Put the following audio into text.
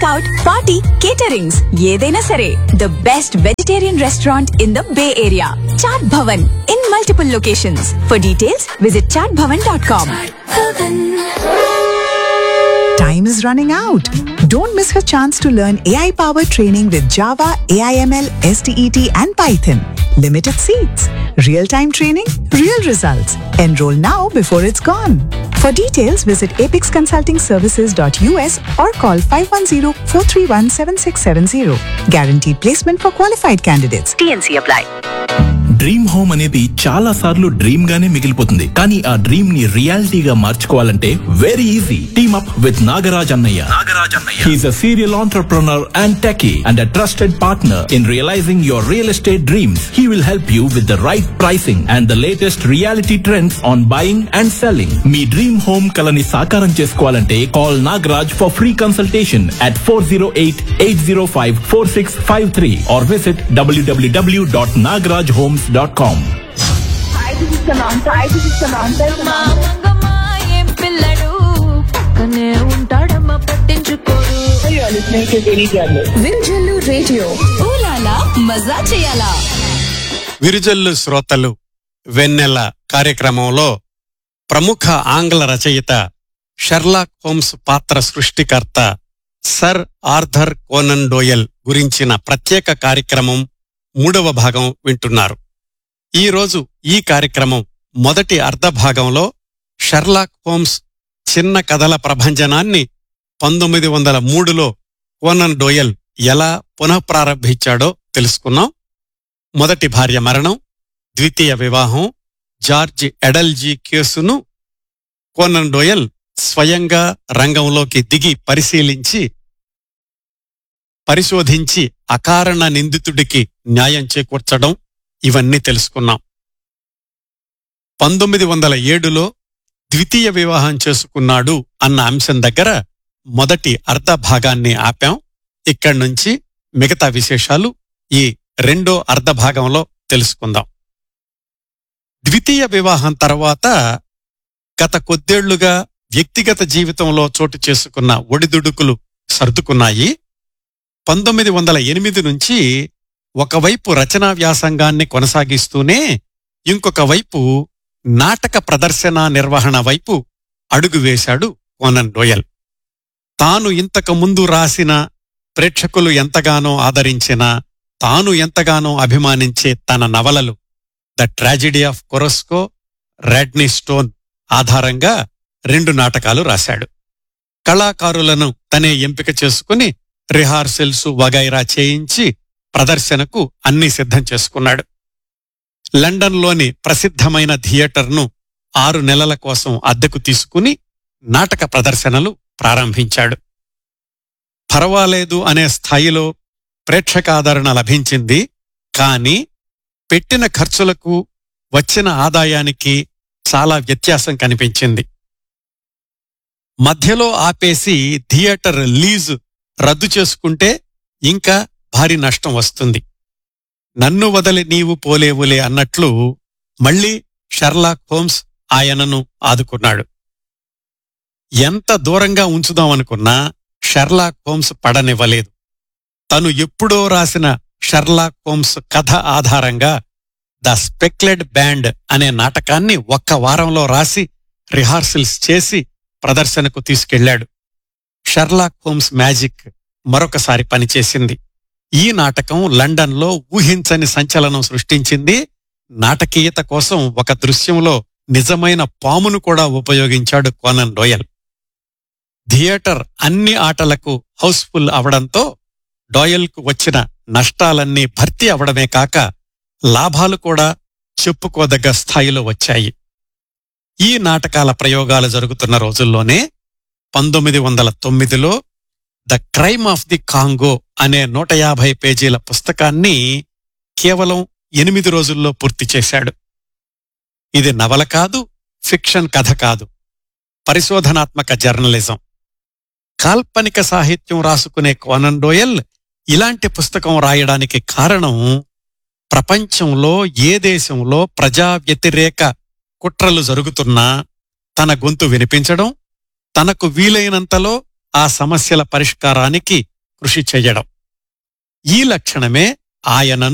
Out party caterings ఏదైనా సరే the best vegetarian restaurant in the bay area Chaat Bhavan in multiple locations for details visit Chaat Bhavan dot com Time is running out. Don't miss her chance to learn AI powered training with Java, AIML, STET, and Python. Limited seats. Real time training, real results. Enroll now before it's gone. For details, visit apexconsultingservices.us or call 510 431 7670. Guaranteed placement for qualified candidates. TNC apply. Dream home అనేది చాలా సార్లు dream గానే మిగిలిపోతుంది కానీ ఆ dream ని రియాలిటీగా మార్చుకోవాలంటే very easy team up with Nagaraj అన్నయ్య నాగరాజ్ అన్నయ్య he's a serial entrepreneur and techie and a trusted partner in realising your real estate dreams he will help you with the right pricing and the latest reality trends on buying and selling మీ dream home కలని సాకారం చేసుకోవాలంటే call Nagaraj for free consultation at four zero eight eight zero five four six five three are visit W W W dot Nagaraj homes dot com Mangamma ఏం పిల్లడు పక్కనే ఉంటాడమ్మ పట్టించుకోడు వింజల్లు radio ఊలాలా మజా చేయాలా విరుజల్లు శ్రోతలు వెన్నెల కార్యక్రమంలో ప్రముఖ ఆంగ్ల రచయిత షెర్లాక్ హోమ్స్ పాత్ర సృష్టికర్త సర్ ఆర్థర్ కోనన్ డోయల్ గురించిన ప్రత్యేక కార్యక్రమం మూడవ భాగం వింటున్నారు ఈ రోజు ఈ కార్యక్రమం మొదటి అర్ధ భాగంలో షెర్లాక్ హోమ్స్ చిన్న కథల ప్రభంజనాన్ని పంతొమ్మిది వందల మూడులో కోనన్ డోయల్ ఎలా పునఃప్రారంభించాడో తెలుసుకున్నాం మొదటి భార్య మరణం ద్వితీయ వివాహం జార్జ్ ఎడల్జీ కేసును కోనన్ డోయల్ స్వయంగా రంగంలోకి దిగి పరిశీలించి పరిశోధించి అకారణ నిందితుడికి న్యాయం చేకూర్చడం ఇవన్నీ తెలుసుకున్నాం పంతొమ్మిది వందల ఏడులో ద్వితీయ వివాహం చేసుకున్నాడు అన్న అంశం దగ్గర మొదటి అర్ధ భాగాన్ని ఆపాం ఇక్కడి నుంచి మిగతా విశేషాలు ఈ రెండో అర్ధ భాగంలో తెలుసుకుందాం ద్వితీయ వివాహం తర్వాత గత కొద్దేళ్లుగా వ్యక్తిగత జీవితంలో చోటు చేసుకున్న ఒడిదుడుకులు సర్దుకున్నాయి పంతొమ్మిది వందల ఎనిమిది నుంచి ఒకవైపు రచనా వ్యాసంగాన్ని కొనసాగిస్తూనే ఇంకొక వైపు నాటక ప్రదర్శన నిర్వహణ వైపు అడుగు వేశాడు కోనన్ డోయల్ తాను ఇంతకు ముందు రాసిన ప్రేక్షకులు ఎంతగానో ఆదరించిన తాను ఎంతగానో అభిమానించే తన నవలలు the tragedy of Korosko Rodney Stone ఆధారంగా రెండు నాటకాలు రాశాడు కళాకారులను తనే ఎంపిక చేసుకుని రిహార్సల్స్ వగైరా చేయించి ప్రదర్శనకు అన్నీ సిద్ధం చేసుకున్నాడు లండన్లోని ప్రసిద్ధమైన థియేటర్ను ఆరు నెలల కోసం అద్దెకు తీసుకుని నాటక ప్రదర్శనలు ప్రారంభించాడు పర్వాలేదు అనే స్థాయిలో ప్రేక్షకాదరణ లభించింది కాని పెట్టిన ఖర్చులకు వచ్చిన ఆదాయానికి చాలా వ్యత్యాసం కనిపించింది మధ్యలో ఆపేసి థియేటర్ లీజ్ రద్దు చేసుకుంటే ఇంకా భారీ నష్టం వస్తుంది నన్ను వదలి నీవు పోలేవులే అన్నట్లు మళ్ళీ షెర్లాక్ హోమ్స్ ఆయనను ఆదుకున్నాడు ఎంత దూరంగా ఉంచుదామనుకున్నా షెర్లాక్ హోమ్స్ పడనివ్వలేదు తను ఎప్పుడో రాసిన షెర్లాక్ హోమ్స్ కథ ఆధారంగా ద స్పెక్లెడ్ బ్యాండ్ అనే నాటకాన్ని ఒక్క వారంలో రాసి రిహార్సల్స్ చేసి ప్రదర్శనకు తీసుకెళ్లాడు షెర్లాక్ హోమ్స్ మ్యాజిక్ మరొకసారి పనిచేసింది ఈ నాటకం లండన్లో ఊహించని సంచలనం సృష్టించింది నాటకీయత కోసం ఒక దృశ్యంలో నిజమైన పామును కూడా ఉపయోగించాడు కోనన్ డోయల్ థియేటర్ అన్ని ఆటలకు హౌస్ఫుల్ అవడంతో డోయల్కు వచ్చిన నష్టాలన్నీ భర్తీ అవడమే కాక లాభాలు కూడా చెప్పుకోదగ్గ స్థాయిలో వచ్చాయి ఈ నాటకాల ప్రయోగాలు జరుగుతున్న రోజుల్లోనే పంతొమ్మిది వందల తొమ్మిదిలో the crime of the Congo అనే నూట యాభై పేజీల పుస్తకాన్ని కేవలం ఎనిమిది రోజుల్లో పూర్తి చేశాడు ఇది నవల కాదు ఫిక్షన్ కథ కాదు పరిశోధనాత్మక జర్నలిజం కాల్పనిక సాహిత్యం రాసుకునే కోనన్ డోయల్ ఇలాంటి పుస్తకం రాయడానికి కారణం ప్రపంచంలో ఏ దేశంలో ప్రజా వ్యతిరేక కుట్రలు జరుగుతున్నా తన గొంతు వినిపించడం తనకు వీలైనంతలో ఆ సమస్యల పరిష్కారానికి కృషి చెయ్యడం ఈ లక్షణమే ఆయనను